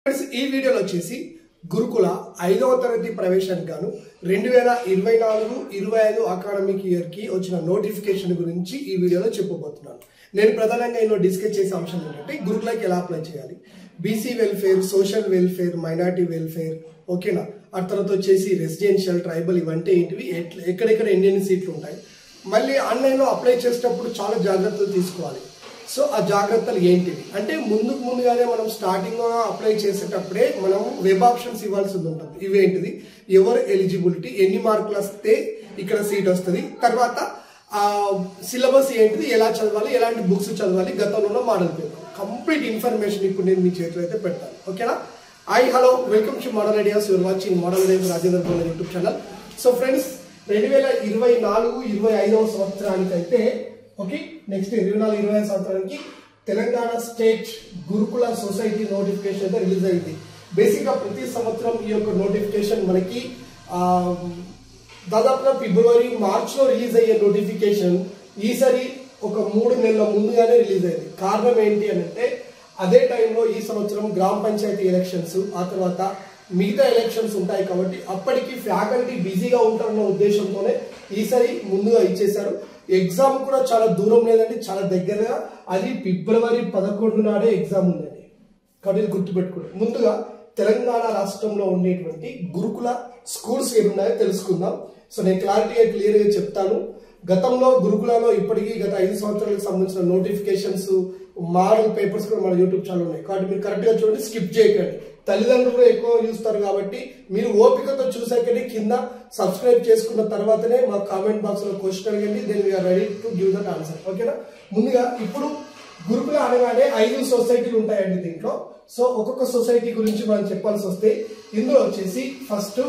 Friends ఈ వీడియోలో వచ్చేసి గురుకుల ఐదవ తరగతి ప్రవేశానికి గాను రెండు వేల ఇరవై నాలుగు ఇరవై ఐదు అకాడమిక్ ఇయర్ కి వచ్చిన నోటిఫికేషన్ గురించి ఈ వీడియోలో చెప్పబోతున్నాను నేను ప్రధానంగా ఇందులో డిస్కస్ చేసే అంశం ఏంటంటే గురుకులకి ఎలా అప్లై చేయాలి BC welfare social welfare minority welfare ఓకేనా ఆ తర్వాత వచ్చేసి రెసిడెన్షియల్ ట్రైబల్ ఇవంటే ఏంటివి ఎట్ల- ఎక్కడెక్కడ ఎన్ని ఎన్ని సీట్లు ఉంటాయి మళ్ళీ ఆన్లైన్లో అప్లై చేసేటప్పుడు చాలా జాగ్రత్తలు తీసుకోవాలి సో ఆ జాగ్రత్తలు ఏంటివి అంటే ముందుకు ముందుగానే మనం స్టార్టింగ్ అప్లై చేసేటప్పుడే మనం వెబ్ ఆప్షన్స్ ఇవ్వాల్సి ఉంటుంది ఇవేంటిది ఎవరు ఎలిజిబిలిటీ ఎన్ని మార్కులు వస్తే ఇక్కడ సీట్ వస్తుంది తర్వాత ఆ సిలబస్ ఏంటిది ఎలా చదవాలి ఎలాంటి బుక్స్ చదవాలి గతంలో మోడల్ పేపర్ కంప్లీట్ ఇన్ఫర్మేషన్ ఇప్పుడు నేను మీ చేతిలో అయితే పెడతాను ఓకేనా hi hello welcome to model ideas your watching model ideas Rajendra Gola YouTube channel so friends రెండు వేల ఇరవై నాలుగు ఇరవై ఐదవ సంవత్సరానికైతే ఓకే నెక్స్ట్ ఇరవై నాలుగు ఇరవై ఐదు సంవత్సరానికి Telangana state Gurukula society notification అయితే రిలీజ్ అయింది బేసిక్గా ప్రతి సంవత్సరం ఈ యొక్క నోటిఫికేషన్ మనకి ఆ, దాదాపుగా ఫిబ్రవరి మార్చ్లో రిలీజ్ అయ్యే నోటిఫికేషన్ ఈసారి ఒక మూడు నెలల ముందుగానే రిలీజ్ అయింది కారణం ఏంటి అని అంటే అదే టైంలో ఈ సంవత్సరం గ్రామ పంచాయతీ ఎలక్షన్స్ ఆ తర్వాత మిగతా ఎలక్షన్స్ ఉంటాయి కాబట్టి అప్పటికి ఫ్యాకల్టీ బిజీగా ఉంటారన్న ఉద్దేశంతోనే ఈసారి ముందుగా ఇచ్చేశారు ఎగ్జామ్ కూడా చాలా దూరం లేదండి చాలా దగ్గరగా అది ఫిబ్రవరి పదకొండు నాడే ఎగ్జామ్ ఉందండి కాబట్టి ఇది గుర్తుపెట్టుకోండి ముందుగా తెలంగాణ రాష్ట్రంలో ఉండేటువంటి గురుకుల స్కూల్స్ ఏమున్నాయో తెలుసుకుందాం సో నేను క్లారిటీగా క్లియర్గా చెప్తాను గతంలో గురుకులలో ఇప్పటికీ గత ఐదు సంవత్సరాలకు సంబంధించిన నోటిఫికేషన్స్ మోడల్ పేపర్స్ కూడా మన యూట్యూబ్ ఛానల్ ఉన్నాయి కాబట్టి మీరు కరెక్ట్గా చూడండి స్కిప్ చేయకండి తల్లిదండ్రులు ఎక్కువ చూస్తారు కాబట్టి మీరు ఓపికతో చూసాకనే కింద సబ్స్క్రైబ్ చేసుకున్న తర్వాతనే మా కామెంట్ బాక్స్ లో క్వశ్చన్ అడగండి then we are ready to give that answer ఓకేనా ముందుగా ఇప్పుడు గురుకుల అనగానే ఐదు సొసైటీలు ఉంటాయండి దీంట్లో సో ఒక్కొక్క సొసైటీ గురించి మనం చెప్పాల్సి వస్తే ఇందులో వచ్చేసి ఫస్ట్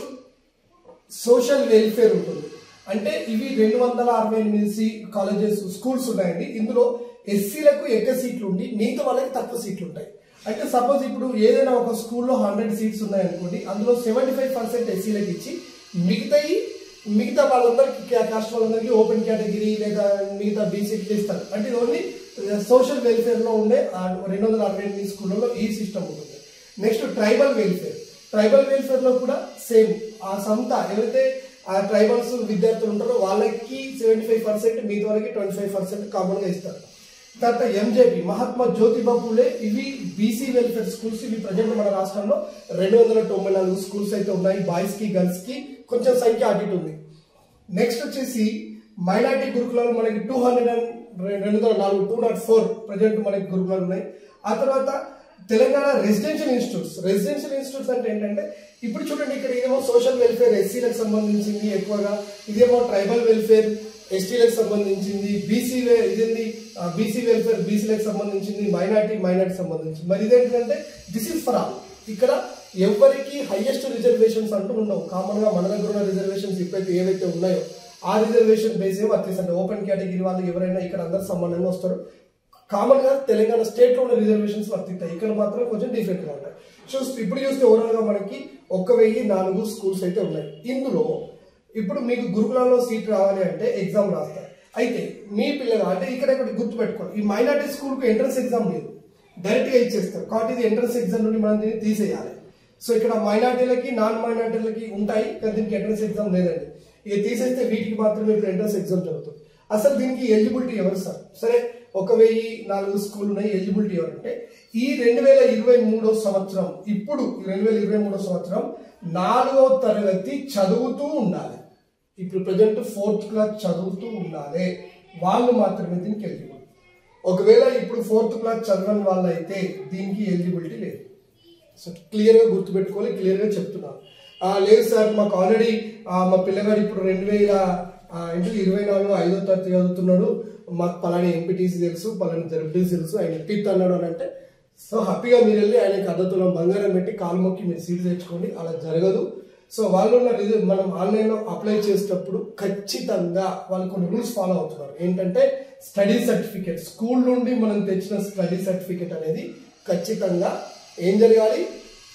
సోషల్ వెల్ఫేర్ ఉంటుంది అంటే ఇవి రెండు వందల అరవై ఎనిమిది సి కాలేజెస్ స్కూల్స్ ఉన్నాయండి ఇందులో ఎస్సీలకు ఎక్కువ సీట్లు ఉండి మిగతా వాళ్ళకి తక్కువ సీట్లు ఉంటాయి అంటే సపోజ్ ఇప్పుడు ఏదైనా ఒక స్కూల్లో హండ్రెడ్ సీట్స్ ఉన్నాయనుకోండి అందులో సెవెంటీ ఫైవ్ పర్సెంట్ ఎస్సీలకు ఇచ్చి మిగతాయి మిగతా వాళ్ళందరికీ కాస్ట్ వాళ్ళందరికీ ఓపెన్ కేటగిరీ లేదా మిగతా బీసీకి ఇస్తారు అంటే ఇది ఓన్లీ సోషల్ వెల్ఫేర్ లో ఉండే ఆ రెండు వందల అరవై ఎనిమిది స్కూళ్ళలో ఈ సిస్టమ్ ఉంటుంది next tribal welfare tribal welfare లో కూడా సేమ్ ఆ సంత ఎవరైతే ఆ ట్రైబల్స్ విద్యార్థులు ఉంటారో వాళ్ళకి సెవెంటీ ఫైవ్ పర్సెంట్ మిగతా వాళ్ళకి ట్వంటీ ఫైవ్ పర్సెంట్ కామన్ గా ఇస్తారు తర్వాత ఎంజేపీ మహాత్మా జ్యోతిబా పూలే ఇవి బీసీ వెల్ఫేర్ స్కూల్స్ ఇవి ప్రజెంట్ మన రాష్ట్రంలో రెండు వందల తొంభై నాలుగు స్కూల్స్ అయితే ఉన్నాయి బాయ్స్ కి గర్ల్స్ కి కొంచెం సంఖ్య అటు ఇటు ఉంది నెక్స్ట్ వచ్చేసి మైనార్టీ గురుకులాలు మనకి టూ హండ్రెడ్ అండ్ రెండు వందల నాలుగు టూ నాట్ ఫోర్ ప్రజెంట్ మనకి గురుకులాలు ఉన్నాయి ఆ తర్వాత Telangana residential institutes residential institutes అంటే ఏంటంటే ఇప్పుడు చూడండి ఇక్కడ ఇదేమో సోషల్ వెల్ఫేర్ ఎస్సీలకు సంబంధించింది ఎక్కువగా ఇదేమో ట్రైబల్ వెల్ఫేర్ ఎస్టీలకు సంబంధించింది బీసీ ఇదేంది బీసీ వెల్ఫేర్ బీసీలకు సంబంధించింది మైనార్టీ మైనార్టీ సంబంధించింది మరి ఇదేంటంటే దిస్ ఇస్ ఫర్ ఆల్ ఇక్కడ ఎవరికి హైయెస్ట్ రిజర్వేషన్స్ అంటూ ఉండవు కామన్ గా మన దగ్గర ఉన్న రిజర్వేషన్స్ ఇప్పుడైతే ఏవైతే ఉన్నాయో ఆ రిజర్వేషన్ బేస్ ఏ వర్తిస్తుంది ఓపెన్ కేటగిరీ వాళ్ళు ఎవరైనా ఇక్కడ అందరు సమానంగా వస్తారు కామన్ గా తెలంగాణ స్టేట్ లో ఉన్న రిజర్వేషన్స్ వర్తిస్తాయి ఇక్కడ మాత్రం కొంచెం డిఫరెంట్ గా ఉంటాయి సో ఇప్పుడు చూస్తే ఓవరాల్ గా మనకి ఒక వెయ్యి నాలుగు స్కూల్స్ అయితే ఉన్నాయి ఇందులో ఇప్పుడు మీకు గురుకులంలో సీట్ రావాలి అంటే ఎగ్జామ్ రాస్తారు అయితే మీ పిల్లలు అంటే ఇక్కడ ఒకటి గుర్తుపెట్టుకోండి ఈ మైనార్టీ స్కూల్ కు ఎంట్రన్స్ ఎగ్జామ్ లేదు డైరెక్ట్ గా ఇచ్చేస్తారు కాబట్టి ఇది ఎంట్రన్స్ ఎగ్జామ్ నుండి మనం దీన్ని తీసేయాలి సో ఇక్కడ మైనార్టీలకి నాన్ మైనార్టీలకి ఉంటాయి కానీ దీనికి ఎంట్రన్స్ ఎగ్జామ్ లేదండి ఇక తీసేస్తే వీటికి మాత్రమే ఇప్పుడు ఎంట్రన్స్ ఎగ్జామ్ జరుగుతుంది అసలు దీనికి ఎలిజిబిలిటీ ఎవరు సార్ సరే ఒక వెయ్యి నాలుగు స్కూల్ ఉన్నాయి ఎలిజిబిలిటీ ఎవరంటే ఈ రెండు వేల ఇరవై మూడో సంవత్సరం ఇప్పుడు రెండు వేల ఇరవై మూడో సంవత్సరం నాలుగో తరగతి చదువుతూ ఉండాలి ఇప్పుడు ప్రజెంట్ ఫోర్త్ క్లాస్ చదువుతూ ఉండాలి వాళ్ళు మాత్రమే దీనికి ఎలిజిబుల్ ఒకవేళ ఇప్పుడు ఫోర్త్ క్లాస్ చదవని వాళ్ళు అయితే దీనికి ఎలిజిబిలిటీ లేదు సో క్లియర్గా గుర్తుపెట్టుకోవాలి క్లియర్గా చెప్తున్నాను ఆ, లేదు సార్ మాకు ఆల్రెడీ మా పిల్లగాడు ఇప్పుడు రెండు వేల ఆ, ఏంటి ఇరవై నాలుగు ఐదో తరగతి చదువుతున్నాడు మాకు పలానా ఎంపీటీసీ తెలుసు పలానా జెడ్పీటీసీ తెలుసు ఆయన ఎప్పిత్ అన్నాడు అని అంటే సో హ్యాపీగా మీరు వెళ్ళి ఆయనకి అద్దతులం బంగారం పెట్టి కాలు మొక్కి మీరు సీట్ తెచ్చుకోండి అలా జరగదు సో వాళ్ళు ఉన్న రిజ- మనం ఆన్లైన్లో అప్లై చేసేటప్పుడు ఖచ్చితంగా వాళ్ళు కొన్ని రూల్స్ ఫాలో అవుతున్నారు ఏంటంటే స్టడీ సర్టిఫికేట్ స్కూల్ నుండి మనం తెచ్చిన స్టడీ సర్టిఫికేట్ అనేది ఖచ్చితంగా ఏం జరగాలి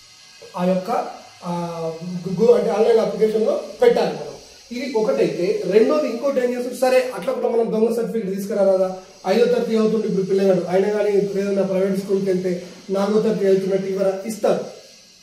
ఆ యొక్క ఆ, గు- అంటే ఆన్లైన్ అప్లికేషన్లో పెట్టాలి మనం ఇది ఒకటైతే రెండోది ఇంకోటి ఏం చేస్తుంది సరే అట్లా కూడా మనం దొంగ సర్టిఫికేట్ తీసుకురాదా ఐదో తరగతి చదువుతుంటే ఇప్పుడు పిల్లగాడు ఆయన కానీ ఏదైనా ప్రైవేట్ స్కూల్కి వెళ్తే నాలుగో తరగతి వెళ్తున్నట్టు ఇవ్వరా ఇస్తారు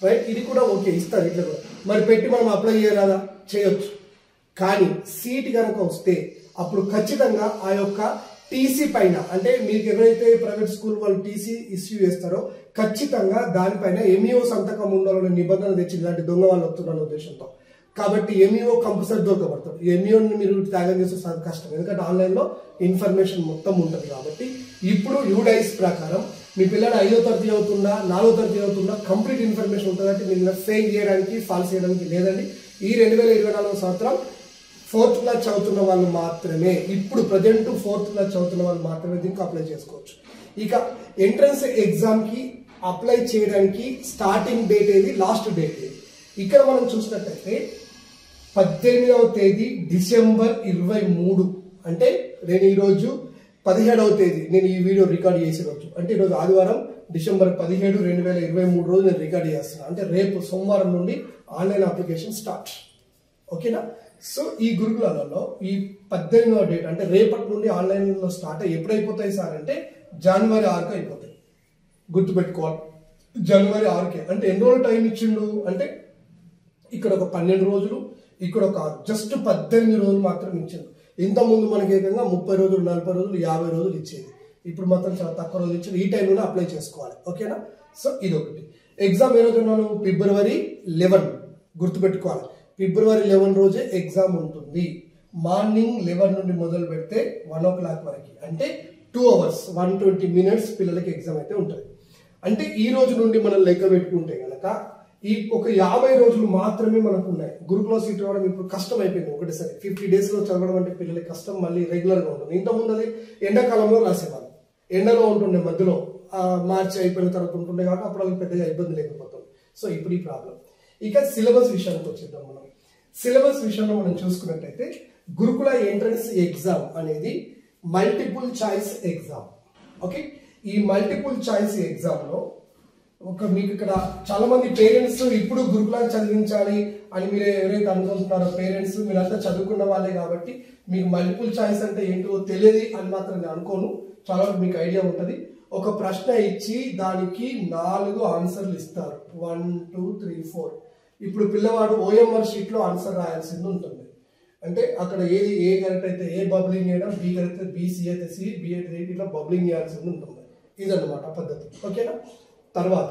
రైట్ ఇది కూడా ఓకే ఇస్తారు ఇట్లా కూడా మరి పెట్టి మనం అప్లై చేయరాదా చేయొచ్చు కానీ సీట్ కనుక వస్తే అప్పుడు ఖచ్చితంగా ఆ యొక్క టీసీ పైన అంటే మీకు ఎవరైతే ప్రైవేట్ స్కూల్ వాళ్ళు టీసీ ఇష్యూ చేస్తారో ఖచ్చితంగా దానిపైన ఎంఈఓ సంతకం ఉండాలనే నిబంధన తెచ్చి ఇలాంటి దొంగ వాళ్ళు వస్తున్న ఉద్దేశంతో కాబట్టి ఎంఈఓ కంపల్సరీ దొరకబడతాడు ఎంఈఓని మీరు త్యాగం చేస్తే చాలా కష్టం ఎందుకంటే ఆన్లైన్లో ఇన్ఫర్మేషన్ మొత్తం ఉంటుంది కాబట్టి ఇప్పుడు యూడైస్ ప్రకారం మీ పిల్లడు ఐదో తరగతి అవుతుందా నాలుగో తరగతి అవుతుందా కంప్లీట్ ఇన్ఫర్మేషన్ ఉంటుంది అంటే మీరు ఫెయిల్ చేయడానికి ఫాల్స్ చేయడానికి లేదండి ఈ రెండు వేల ఇరవై నాలుగో సంవత్సరం ఫోర్త్ క్లాస్ చదువుతున్న వాళ్ళు మాత్రమే ఇప్పుడు ప్రజెంట్ ఫోర్త్ క్లాస్ చదువుతున్న వాళ్ళు మాత్రమే దీనికి అప్లై చేసుకోవచ్చు ఇక ఎంట్రన్స్ ఎగ్జామ్కి అప్లై చేయడానికి స్టార్టింగ్ డేట్ ఏది లాస్ట్ డేట్ ఏది ఇక్కడ మనం చూసినట్టయితే పద్దెనిమిదవ తేదీ డిసెంబర్ ఇరవై మూడు అంటే నేను ఈరోజు పదిహేడవ తేదీ నేను ఈ వీడియో రికార్డ్ చేసే రోజు అంటే ఈరోజు ఆదివారం డిసెంబర్ పదిహేడు రెండు వేల ఇరవై మూడు రోజు నేను రికార్డ్ చేస్తున్నాను అంటే రేపు సోమవారం నుండి ఆన్లైన్ అప్లికేషన్ స్టార్ట్ ఓకేనా సో ఈ గురుకులాలలో ఈ పద్దెనిమిదవ డేట్ అంటే రేపటి నుండి ఆన్లైన్లో స్టార్ట్ అయ్యి ఎప్పుడు అయిపోతాయి సార్ అంటే జనవరి ఆరుకు అయిపోతాయి గుర్తుపెట్టుకోవాలి జనవరి ఆరుకే అంటే ఎన్ని రోజులు టైం ఇచ్చిండు అంటే ఇక్కడ ఒక పన్నెండు రోజులు ఇక్కడ ఒక జస్ట్ పద్దెనిమిది రోజులు మాత్రం ఇచ్చిండు ఇంత ముందు మనకి ఏకంగా ముప్పై రోజులు నలభై రోజులు యాభై రోజులు ఇచ్చేది ఇప్పుడు మాత్రం చాలా తక్కువ రోజులు ఇచ్చింది ఈ టైంలోనే అప్లై చేసుకోవాలి ఓకేనా సో ఇది ఒకటి ఎగ్జామ్ ఏ రోజు ఉన్నాను ఫిబ్రవరి లెవెన్ గుర్తుపెట్టుకోవాలి ఫిబ్రవరి లెవెన్ రోజే ఎగ్జామ్ ఉంటుంది మార్నింగ్ లెవెన్ నుండి మొదలు పెడితే వన్ ఓ క్లాక్ వరకు అంటే two hours one twenty minutes పిల్లలకి ఎగ్జామ్ అయితే ఉంటుంది అంటే ఈ రోజు నుండి మనం లెక్క పెట్టుకుంటే గనక ఈ ఒక యాభై రోజులు మాత్రమే మనకు ఉన్నాయి గురుకుల సీట్ రావడం ఇప్పుడు కష్టం అయిపోయింది ఒకటేసారి ఫిఫ్టీ డేస్ లో చదవడం అంటే పిల్లలకి కష్టం మళ్ళీ రెగ్యులర్ గా ఉంటుంది ఇంత ముందు అది ఎండాకాలంలో రాసేవాళ్ళు ఎండలో ఉంటుండే మధ్యలో ఆ, మార్చి అయిపోయిన తర్వాత ఉంటుండే కాబట్టి అప్పుడు వాళ్ళకి పెద్దగా ఇబ్బంది లేకపోతుంది సో ఇప్పుడు ఈ ప్రాబ్లం ఇక సిలబస్ విషయానికి వచ్చేద్దాం మనం సిలబస్ విషయంలో మనం చూసుకున్నట్టయితే గురుకుల ఎంట్రన్స్ ఎగ్జామ్ అనేది మల్టిపుల్ చాయిస్ ఎగ్జామ్ ఓకే ఈ మల్టిపుల్ చాయిస్ ఎగ్జామ్ లో ఒక మీకు ఇక్కడ చాలా మంది పేరెంట్స్ ఇప్పుడు గురుకులాన్ని చదివించాలి అని మీరు ఎవరైతే అనుకుంటున్నారో పేరెంట్స్ మీరంతా చదువుకున్న వాళ్ళే కాబట్టి మీకు మల్టిపుల్ చాయిస్ అంటే ఏంటో తెలియదు అని మాత్రం నేను అనుకోను చాలా వరకు మీకు ఐడియా ఉంటుంది ఒక ప్రశ్న ఇచ్చి దానికి నాలుగు ఆన్సర్లు ఇస్తారు వన్ టూ త్రీ ఫోర్ ఇప్పుడు పిల్లవాడు ఓఎంఆర్ షీట్ లో ఆన్సర్ రాయాల్సింది ఉంటుంది అంటే అక్కడ ఏది ఏ కరెక్ట్ అయితే ఏ బబ్లింగ్ చేయడం బి కరెక్ట్ అయితే బి సి అయితే సి బి అయితే ఏ, ఇట్లా బబ్లింగ్ చేయాల్సింది ఉంటుంది ఇదన్నమాట పద్ధతి ఓకేనా తర్వాత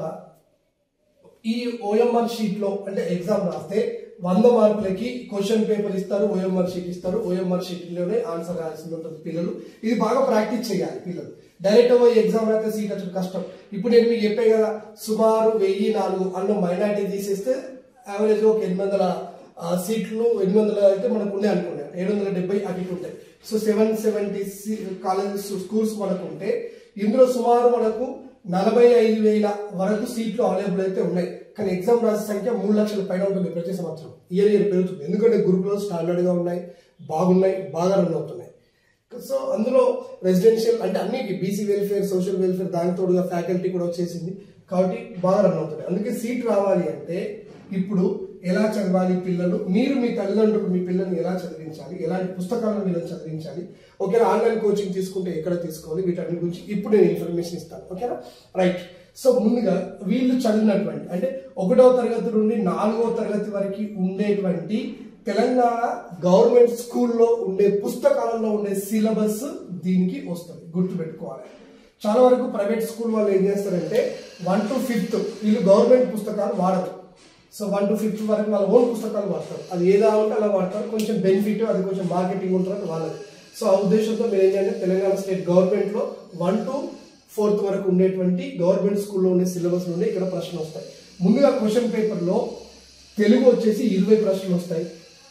ఈ ఓఎంఆర్ షీట్ లో అంటే ఎగ్జామ్ రాస్తే వంద మార్కులకి క్వశ్చన్ పేపర్ ఇస్తారు ఓఎంఆర్ షీట్ ఇస్తారు ఓఎంఆర్ షీట్ లోనే ఆన్సర్ రాయాల్సింది ఉంటుంది పిల్లలు ఇది బాగా ప్రాక్టీస్ చేయాలి పిల్లలు డైరెక్ట్ పోయి ఎగ్జామ్ రాస్తే సీట్ వచ్చడం కష్టం ఇప్పుడు నేను మీకు చెప్పే కదా సుమారు వెయ్యి నాలుగు అందులో మైనార్టీ తీసేస్తే యావరేజ్ ఒక ఎనిమిది వందల ఆ, సీట్లు ఎనిమిది వందల అయితే మనకు ఉన్నాయి అనుకున్నాను ఏడు వందల డెబ్బై అటు ఇటు ఉంటాయి so seven seventy colleges schools మనకు ఉంటే ఇందులో సుమారు మనకు నలభై ఐదు వేల వరకు సీట్లు అవైలబుల్ అయితే ఉన్నాయి కానీ ఎగ్జామ్ రాసే సంఖ్య మూడు లక్షల పైన ఉంటుంది ప్రతి సంవత్సరం ఇయర్ ఇయర్ పెరుగుతుంది ఎందుకంటే గ్రూప్లో స్టాండర్డ్ గా ఉన్నాయి బాగున్నాయి బాగా రన్ అవుతున్నాయి సో అందులో రెసిడెన్షియల్ అంటే అన్నిటి బీసీ వెల్ఫేర్ సోషల్ వెల్ఫేర్ దానికి తోడుగా ఫ్యాకల్టీ కూడా వచ్చేసింది కాబట్టి బాగా రన్ అవుతుంది అందుకే సీట్ రావాలి అంటే ఇప్పుడు ఎలా చదవాలి పిల్లలు మీరు మీ తల్లిదండ్రులు మీ పిల్లల్ని ఎలా చదివించాలి ఎలాంటి పుస్తకాలను వీళ్ళని చదివించాలి ఓకేనా ఆన్లైన్ కోచింగ్ తీసుకుంటే ఎక్కడ తీసుకోవాలి వీటన్నిటి గురించి ఇప్పుడు నేను ఇన్ఫర్మేషన్ ఇస్తాను ఓకేనా రైట్ సో ముందుగా వీళ్ళు చదివినటువంటి అంటే ఒకటవ తరగతి నుండి నాలుగవ తరగతి వరకు ఉండేటువంటి తెలంగాణ గవర్నమెంట్ స్కూల్లో ఉండే పుస్తకాలలో ఉండే సిలబస్ దీనికి వస్తుంది గుర్తుపెట్టుకోవాలి చాలా వరకు ప్రైవేట్ స్కూల్ వాళ్ళు ఏం చేస్తారంటే వన్ టు ఫిఫ్త్ వీళ్ళు గవర్నమెంట్ పుస్తకాలు వాడరు సో వన్ టు ఫిఫ్త్ వరకు వాళ్ళ ఓన్ పుస్తకాలు వాడతారు అది ఏదా ఉంటే అలా వాడతారు కొంచెం బెనిఫిట్ అది కొంచెం మార్కెటింగ్ ఉంటుంది వాళ్ళది సో ఆ ఉద్దేశంతో మీరు ఏంటంటే తెలంగాణ స్టేట్ గవర్నమెంట్ లో వన్ టు ఫోర్త్ వరకు ఉండేటువంటి గవర్నమెంట్ స్కూల్లో ఉండే సిలబస్ నుండి ఇక్కడ ప్రశ్నలు వస్తాయి ముందుగా క్వశ్చన్ పేపర్లో తెలుగు వచ్చేసి ఇరవై ప్రశ్నలు వస్తాయి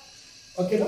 ఓకేనా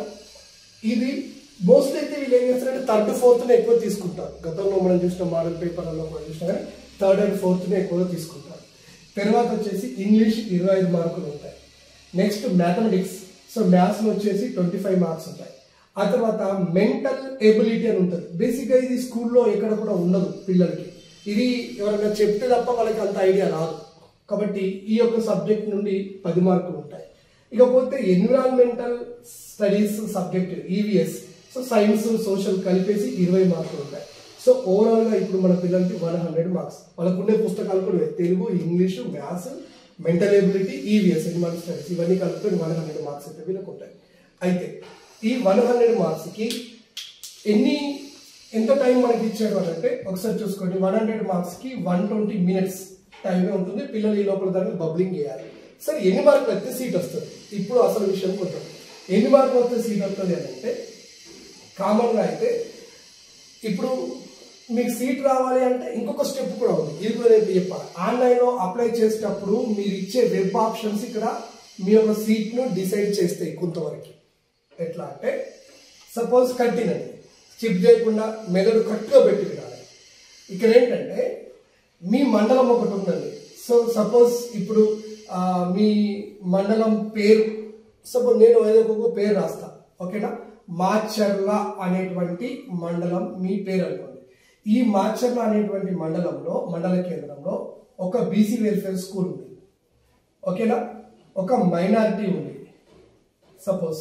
ఇది మోస్ట్లీ అయితే వీళ్ళు ఏం చేస్తారంటే థర్డ్ ఫోర్త్ ఎక్కువ తీసుకుంటారు గతంలో మనం చూసిన మోడల్ పేపర్లలో కూడా చూసినా కానీ థర్డ్ అండ్ ఫోర్త్ ఎక్కువగా తీసుకుంటారు తర్వాత వచ్చేసి ఇంగ్లీష్ ఇరవై ఐదు మార్కులు ఉంటాయి నెక్స్ట్ మ్యాథమెటిక్స్ సో మ్యాథ్స్ వచ్చేసి ట్వంటీ ఫైవ్ మార్క్స్ ఉంటాయి ఆ తర్వాత మెంటల్ ఎబిలిటీ అని ఉంటుంది బేసిక్గా ఇది స్కూల్లో ఎక్కడ కూడా ఉండదు పిల్లలకి ఇది ఎవరైనా చెప్తే తప్ప వాళ్ళకి అంత ఐడియా రాదు కాబట్టి ఈ యొక్క సబ్జెక్ట్ నుండి పది మార్కులు ఉంటాయి ఇకపోతే environmental studies subject EVS so science social కలిపేసి ఇరవై మార్కులు ఉంటాయి సో ఓవరాల్ గా ఇప్పుడు మన పిల్లలకి వన్ హండ్రెడ్ మార్క్స్ వాళ్ళకు ఉండే పుస్తకాలు కూడా ఇవే. Telugu English maths mental ability EVS animal studies ఇవన్నీ కలుపుకొని వన్ హండ్రెడ్ మార్క్స్ అయితే వీళ్ళకి ఉంటాయి అయితే ఈ వన్ హండ్రెడ్ మార్క్స్కి ఎన్ని ఎంత టైం మనకి ఇచ్చాడు అని అంటే ఒకసారి చూసుకోండి వన్ హండ్రెడ్ మార్క్స్కి వన్ ట్వంటీ మినిట్స్ టైమే ఉంటుంది పిల్లలు ఈ లోపల దాన్ని బబ్లింగ్ చేయాలి సరే ఎన్ని మార్కులు వస్తే సీట్ వస్తుంది ఇప్పుడు అసలు విషయం కొంటాం ఎన్ని మార్కులు వస్తే సీట్ వస్తుంది అని అంటే కామన్గా అయితే ఇప్పుడు మీకు సీట్ రావాలి అంటే ఇంకొక స్టెప్ కూడా ఉంది ఇది కూడా నేను చెప్పాలి ఆన్లైన్లో అప్లై చేసేటప్పుడు మీరు ఇచ్చే వెబ్ ఆప్షన్స్ ఇక్కడ మీ యొక్క సీట్ను డిసైడ్ చేస్తాయి కొంతవరకు ఎట్లా అంటే సపోజ్ కట్టినండి చిప్ చేయకుండా మెదడు కట్టుగా పెట్టి వినాలి ఇక్కడ ఏంటంటే మీ మండలం ఒకటి ఉందండి సో సపోజ్ ఇప్పుడు ఆ, మీ మండలం పేరు సపోజ్ నేను ఏదో ఒక పేరు రాస్తా ఓకేనా మాచర్ల అనేటువంటి మండలం మీ పేరు అనుకోండి ఈ మాచర్ల అనేటువంటి మండలంలో మండల కేంద్రంలో ఒక బీసీ వెల్ఫేర్ స్కూల్ ఉంది ఓకేనా ఒక మైనారిటీ ఉంది సపోజ్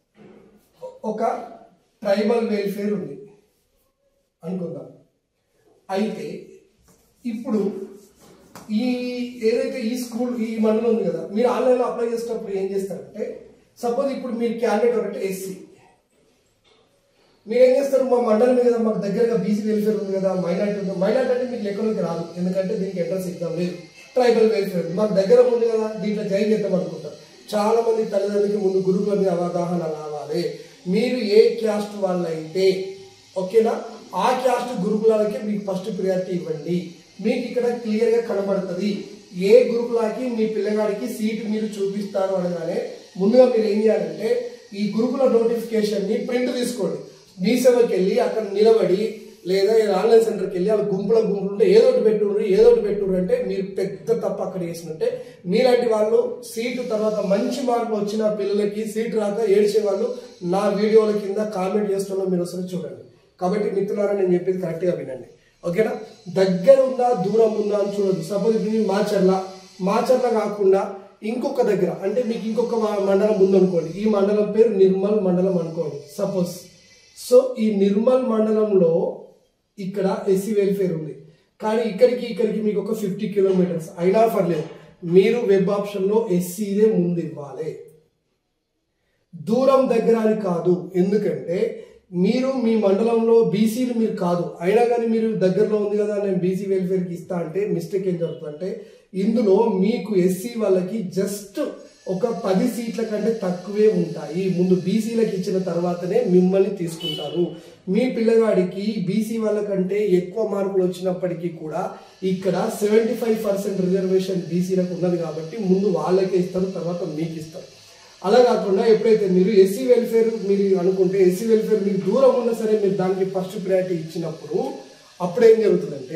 ఒక ట్రైబల్ వెల్ఫేర్ ఉంది అనుకుందాం అయితే ఇప్పుడు ఈ ఏదైతే ఈ స్కూల్ ఈ మండలం ఉంది కదా మీరు ఆన్లైన్లో అప్లై చేసేటప్పుడు ఏం చేస్తారంటే సపోజ్ ఇప్పుడు మీరు క్యాండిడేట్ ఒకటి ఎస్సీ మీరు ఏం చేస్తారు మా మండలం ఉంది కదా మాకు దగ్గరగా బీసీ వెల్ఫేర్ ఉంది కదా మైనార్టీ ఉంది మైనార్టీ అంటే మీకు లెక్కలోకి రాదు ఎందుకంటే దీనికి ఎంట్రన్స్ ఎగ్జామ్ లేదు ట్రైబల్ వెల్ఫేర్ ఉంది మాకు దగ్గర ఉంది కదా దీంట్లో జాయిన్ చేద్దాం అనుకుంటారు చాలా మంది తల్లిదండ్రులకి ముందు గురుకుల మీద అవగాహన రావాలి మీరు ఏ క్యాస్ట్ వాళ్ళైతే ఓకేనా ఆ క్యాస్ట్ గురుకులాలకి మీకు ఫస్ట్ ప్రియారిటీ ఇవ్వండి మీకు ఇక్కడ క్లియర్గా కనబడుతుంది ఏ గురుకులాకి మీ పిల్లగాడికి సీట్ మీరు చూపిస్తారు అనగానే ముందుగా మీరు ఏం చేయాలంటే ఈ గురుకుల నోటిఫికేషన్ ని ప్రింట్ తీసుకోండి మీ సేవకి వెళ్ళి అక్కడ నిలబడి లేదా ఈ ఆన్లైన్ సెంటర్కి వెళ్ళి వాళ్ళు గుంపుల గుంపులు ఉంటే ఏదోటి పెట్టుర్రు ఏదోటి పెట్టుర్రు అంటే మీరు పెద్ద తప్పు అక్కడ చేసినట్టే మీలాంటి వాళ్ళు సీటు తర్వాత మంచి మార్కులు వచ్చిన పిల్లలకి సీటు రాక ఏడ్చే వాళ్ళు నా వీడియోల కింద కామెంట్ చేస్తున్నా మీరు ఒకసారి చూడండి కాబట్టి మిత్రులారా నేను చెప్పేది కరెక్ట్గా వినండి ఓకేనా దగ్గర ఉందా దూరం ఉందా అని చూడదు సపోజ్ ఇప్పుడు మీరు మాచర్ల మాచర్ల కాకుండా ఇంకొక దగ్గర అంటే మీకు ఇంకొక మ- మండలం ఉందనుకోండి ఈ మండలం పేరు నిర్మల్ మండలం అనుకోండి సపోజ్ సో ఈ నిర్మల్ మండలంలో ఇక్కడ ఎస్సీ వెల్ఫేర్ ఉంది కానీ ఇక్కడికి ఇక్కడికి మీకు ఒక ఫిఫ్టీ కిలోమీటర్స్ అయినా పర్లేదు మీరు వెబ్ ఆప్షన్లో ఎస్సీదే ముందు ఇవ్వాలి దూరం దగ్గర అని కాదు ఎందుకంటే మీరు మీ మండలంలో బీసీలు మీరు కాదు అయినా కానీ మీరు దగ్గరలో ఉంది కదా నేను బీసీ వెల్ఫేర్కి ఇస్తా అంటే మిస్టేక్ ఏం జరుగుతుందంటే ఇందులో మీకు ఎస్సీ వాళ్ళకి జస్ట్ ఒక పది సీట్ల కంటే తక్కువే ఉంటాయి ముందు బీసీలకు ఇచ్చిన తర్వాతనే మిమ్మల్ని తీసుకుంటారు మీ పిల్లగాడికి బీసీ వాళ్ళకంటే ఎక్కువ మార్కులు వచ్చినప్పటికీ కూడా ఇక్కడ సెవెంటీ ఫైవ్ పర్సెంట్ రిజర్వేషన్ బీసీలకు ఉన్నది కాబట్టి ముందు వాళ్ళకే ఇస్తారు తర్వాత మీకు ఇస్తారు అలా కాకుండా ఎప్పుడైతే మీరు ఎస్సీ వెల్ఫేర్ మీరు అనుకుంటే ఎస్సీ వెల్ఫేర్ మీకు దూరం ఉన్నా సరే మీరు దానికి ఫస్ట్ ప్రయారిటీ ఇచ్చినప్పుడు అప్పుడు ఏం జరుగుతుందంటే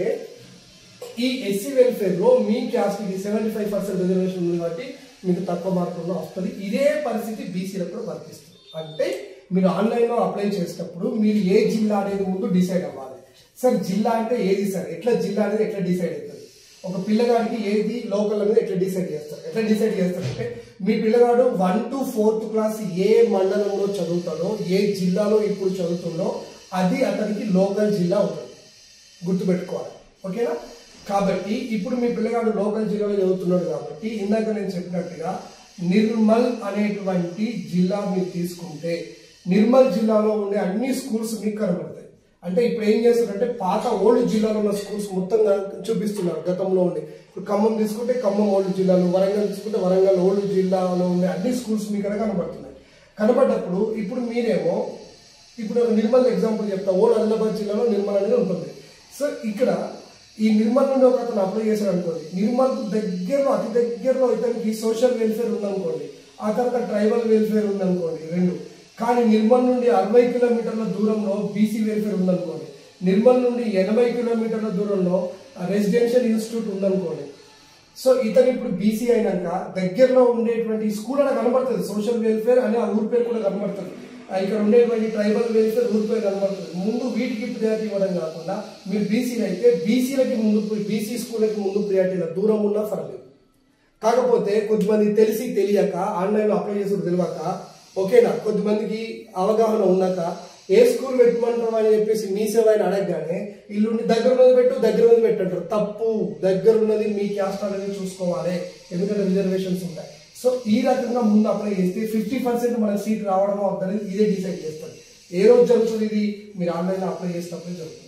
ఈ ఎస్సీ వెల్ఫేర్లో మీ క్యాస్ట్కి సెవెంటీ ఫైవ్ పర్సెంట్ రిజర్వేషన్ ఉంది కాబట్టి మీకు తక్కువ మార్కుల్లో వస్తుంది ఇదే పరిస్థితి బీసీలకు కూడా వర్తిస్తుంది అంటే మీరు ఆన్లైన్లో అప్లై చేసేటప్పుడు మీరు ఏ జిల్లా అనేది ముందు డిసైడ్ అవ్వాలి సార్ జిల్లా అంటే ఏది సార్ ఎట్లా జిల్లా అనేది ఎట్లా డిసైడ్ అవుతుంది ఒక పిల్లగాడికి ఏది లోకల్ అనేది ఎట్లా డిసైడ్ చేస్తారు ఎట్లా డిసైడ్ చేస్తారంటే మీ పిల్లగాడు వన్ టు ఫోర్త్ క్లాస్ ఏ మండలంలో చదువుతాడో ఏ జిల్లాలో ఇప్పుడు చదువుతుందో అది అతనికి లోకల్ జిల్లా అవుతుంది గుర్తుపెట్టుకోవాలి ఓకేనా కాబట్టి ఇప్పుడు మీ పిల్లగాడు లోకల్ జిల్లాలో చదువుతున్నాడు కాబట్టి ఇందాక నేను చెప్పినట్టుగా నిర్మల్ అనేటువంటి జిల్లా మీరు తీసుకుంటే నిర్మల్ జిల్లాలో ఉండే అన్ని స్కూల్స్ మీకు కనబడతాయి అంటే ఇప్పుడు ఏం చేస్తారంటే పాత ఓల్డ్ జిల్లాలో ఉన్న స్కూల్స్ మొత్తం చూపిస్తున్నారు గతంలో ఉండి ఇప్పుడు ఖమ్మం తీసుకుంటే ఖమ్మం ఓల్డ్ జిల్లాలో వరంగల్ తీసుకుంటే వరంగల్ ఓల్డ్ జిల్లాలో ఉండే అన్ని స్కూల్స్ మీకు ఇక్కడ కనబడుతున్నాయి కనబడ్డప్పుడు ఇప్పుడు మీరేమో ఇప్పుడు ఒక నిర్మల్ ఎగ్జాంపుల్ చెప్తా ఓల్డ్ ఆదిలాబాద్ జిల్లాలో నిర్మల్ అనేది ఉంటుంది సో ఇక్కడ ఈ నిర్మల్ నుండి ఒక అతను అప్లై చేశాడు అనుకోండి నిర్మల్ దగ్గరలో అతి దగ్గరలో ఇతనికి సోషల్ వెల్ఫేర్ ఉందనుకోండి ఆ తర్వాత ట్రైబల్ వెల్ఫేర్ ఉందనుకోండి రెండు కానీ నిర్మల్ నుండి అరవై కిలోమీటర్ల దూరంలో బీసీ వెల్ఫేర్ ఉందనుకోండి నిర్మల్ నుండి ఎనభై కిలోమీటర్ల దూరంలో రెసిడెన్షియల్ ఇన్స్టిట్యూట్ ఉందనుకోండి సో ఇతను ఇప్పుడు బీసీ అయినాక దగ్గరలో ఉండేటువంటి స్కూల్ అక్కడ కనబడుతుంది సోషల్ వెల్ఫేర్ అనే ఆ ఊరి పేరు కూడా కనబడుతుంది ఆ ఇక్కడ ఉండేటువంటి ట్రైబల్ వెల్ఫేర్ ఊరి పేరు కనబడుతుంది ముందు వీటికి ప్రియారిటీ ఇవ్వడం కాకుండా మీరు బీసీలు అయితే బీసీలకి ముందు బీసీ స్కూళ్ళకి ముందు ప్రియారిటీ దూరం ఉన్నా పర్లేదు కాకపోతే కొద్దిమంది తెలిసి తెలియక ఆన్లైన్లో అప్లై చేసుకుని తెలియక ఓకేనా కొద్దిమందికి అవగాహన ఉన్నాక ఏ స్కూల్ పెట్టమంటాం అని చెప్పేసి మీ సేవ అని అడగగానే ఇల్లుండి దగ్గర ఉన్నది పెట్టు దగ్గర ఉన్నది పెట్టంటారు తప్పు దగ్గర ఉన్నది మీ క్యాస్ట్ అనేది చూసుకోవాలి ఎందుకంటే రిజర్వేషన్స్ ఉంటాయి సో ఈ రకంగా ముందు అప్లై చేస్తే ఫిఫ్టీ పర్సెంట్ మన సీట్ రావడం అవుతుంది ఇదే డిసైడ్ చేస్తుంది ఏ రోజు జరుగుతుంది ఇది మీరు ఆన్లైన్లో అప్లై చేసినప్పుడు జరుగుతుంది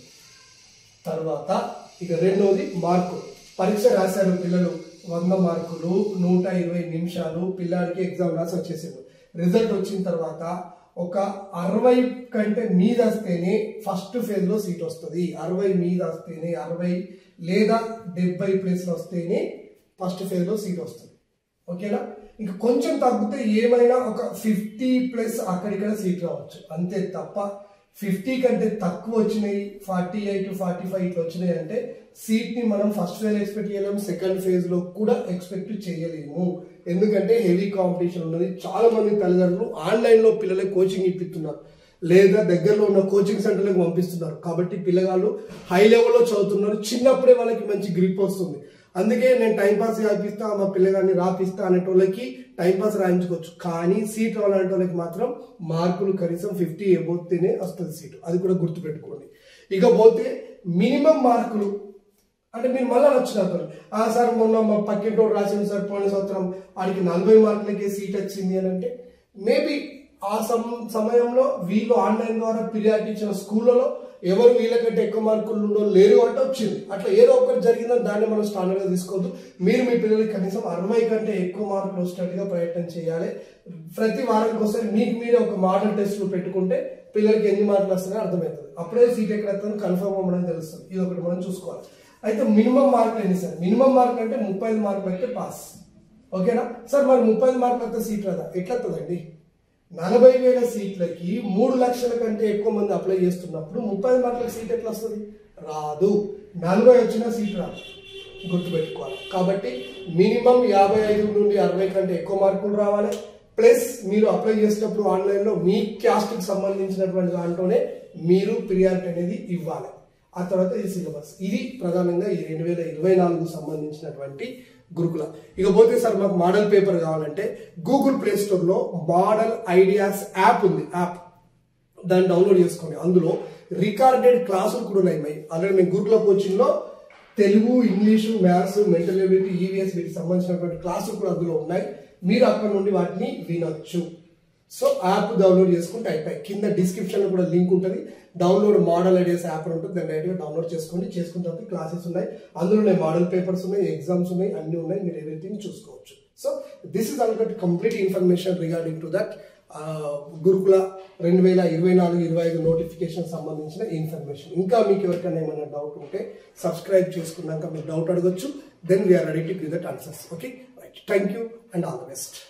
తర్వాత ఇక రెండోది మార్కు పరీక్ష రాశారు పిల్లలు వంద మార్కులు నూట ఇరవై నిమిషాలు పిల్లాడికి ఎగ్జామ్ రాసి వచ్చేసారు రిజల్ట్ వచ్చిన తర్వాత ఒక అరవై కంటే మీద వస్తేనే ఫస్ట్ ఫేజ్ లో సీట్ వస్తుంది అరవై మీద వస్తేనే అరవై లేదా డెబ్బై ప్లేస్ వస్తేనే ఫస్ట్ ఫేజ్ లో సీట్ వస్తుంది ఓకేనా ఇంకా కొంచెం తగ్గితే ఏమైనా ఒక ఫిఫ్టీ ప్లస్ అక్కడిక్కడ సీట్ రావచ్చు అంతే తప్ప ఫిఫ్టీ కంటే తక్కువ వచ్చినాయి ఫార్టీ ఎయిట్ ఫార్టీ ఫైవ్ ఇట్లా వచ్చినాయి అంటే సీట్ ని మనం ఫస్ట్ ఫేజ్ ఎక్స్పెక్ట్ చేయలేము సెకండ్ ఫేజ్ లో కూడా ఎక్స్పెక్ట్ చేయలేము ఎందుకంటే హెవీ కాంపిటీషన్ ఉన్నది చాలా మంది తల్లిదండ్రులు ఆన్లైన్ లో పిల్లలకి కోచింగ్ ఇప్పిస్తున్నారు లేదా దగ్గరలో ఉన్న కోచింగ్ సెంటర్లకు పంపిస్తున్నారు కాబట్టి పిల్లగాళ్ళు హై లెవెల్లో చదువుతున్నారు చిన్నప్పుడే వాళ్ళకి మంచి గ్రిప్ వస్తుంది అందుకే నేను టైం పాస్ రాపిస్తా మా పిల్లగాన్ని రాపిస్తా అనేటోళ్ళకి టైం పాస్ రాయించుకోవచ్చు కానీ సీట్ రావాలంటే వాళ్ళకి మాత్రం మార్కులు కనీసం ఫిఫ్టీ ఎబోతేనే వస్తుంది సీటు అది కూడా గుర్తుపెట్టుకోండి ఇక పోతే మినిమం మార్కులు అంటే మీరు మళ్ళీ వచ్చినారు ఆ సార్ మొన్న మా పక్కింటోడు రాసింది సార్ పోయిన సంవత్సరం వాడికి నలభై మార్కులకే సీట్ వచ్చింది అని అంటే మేబీ ఆ సమ సమయంలో వీళ్ళు ఆన్లైన్ ద్వారా ఫిర్యాదు ఇచ్చిన స్కూళ్ళలో ఎవరు వీళ్ళకంటే ఎక్కువ మార్కులు ఉండో లేరు అంటే వచ్చింది అట్లా ఏదో ఒకటి జరిగిందని దాన్ని మనం స్టాండర్డ్గా తీసుకోవద్దు మీరు మీ పిల్లలకి కనీసం అరవై కంటే ఎక్కువ మార్కులు వచ్చేటట్టుగా ప్రయత్నం చేయాలి ప్రతి వారానికి ఒకసారి మీకు మీరే ఒక మోడల్ టెస్ట్లు పెట్టుకుంటే పిల్లలకి ఎన్ని మార్కులు వస్తాయో అర్థమవుతుంది అప్పుడే సీట్ ఎక్కడ వస్తుందో కన్ఫర్మ్ అవ్వడం తెలుస్తుంది ఇది ఒకటి మనం చూసుకోవాలి అయితే మినిమం మార్కులు ఎన్ని సార్ మినిమం మార్కులు అంటే ముప్పై ఐదు మార్కులు అయితే పాస్ ఓకేనా సార్ మరి ముప్పై ఐదు మార్కులు అయితే సీట్ రాదా ఎట్లా వస్తుందండి నలభై వేల సీట్లకి మూడు లక్షల కంటే ఎక్కువ మంది అప్లై చేస్తున్నప్పుడు ముప్పై ఐదు మార్కుల సీట్ ఎట్లా వస్తుంది రాదు నలభై వచ్చిన సీట్ రాదు గుర్తుపెట్టుకోవాలి కాబట్టి మినిమం యాభై ఐదు నుండి అరవై కంటే ఎక్కువ మార్కులు రావాలి ప్లస్ మీరు అప్లై చేసేటప్పుడు ఆన్లైన్లో మీ క్యాస్ట్కి సంబంధించినటువంటి దాంట్లోనే మీరు ప్రియారిటీ అనేది ఇవ్వాలి ఆ తర్వాత ఇది సిలబస్ ఇది ప్రధానంగా ఈ రెండు వేల ఇరవై నాలుగు సంబంధించినటువంటి గురుకుల ఇకపోతే సార్ మాకు మోడల్ పేపర్ కావాలంటే గూగుల్ ప్లే స్టోర్లో మోడల్ ఐడియాస్ యాప్ ఉంది యాప్ దాన్ని డౌన్లోడ్ చేసుకోండి అందులో రికార్డెడ్ క్లాసులు కూడా ఉన్నాయి ఆల్రెడీ మేము గురుకుల కోచింగ్లో Telugu English maths mental ability EVS వీటికి సంబంధించినటువంటి క్లాసులు కూడా అందులో ఉన్నాయి మీరు అక్కడ నుండి వాటిని వినొచ్చు సో యాప్ డౌన్లోడ్ చేసుకుంటే అయిపోయి కింద డిస్క్రిప్షన్ లో కూడా లింక్ ఉంటుంది డౌన్లోడ్ మోడల్ ఐడియాస్ యాప్ అని ఉంటుంది దాన్ని డైరెక్ట్గా డౌన్లోడ్ చేసుకోండి చేసుకున్న తర్వాత క్లాసెస్ ఉన్నాయి అందులోనే మోడల్ పేపర్స్ ఉన్నాయి ఎగ్జామ్స్ ఉన్నాయి అన్ని ఉన్నాయి మీరు ఎవ్రీథింగ్ చూసుకోవచ్చు so this is already complete information regarding to that Gurukula రెండు వేల ఇరవై నాలుగు ఇరవై ఐదు నోటిఫికేషన్ సంబంధించిన ఇన్ఫర్మేషన్ ఇంకా మీకు ఎవరికైనా ఏమైనా డౌట్ ఉంటే సబ్స్క్రైబ్ చేసుకున్నాక మీరు డౌట్ అడగొచ్చు then we are ready to give that answers okay right thank you and all the best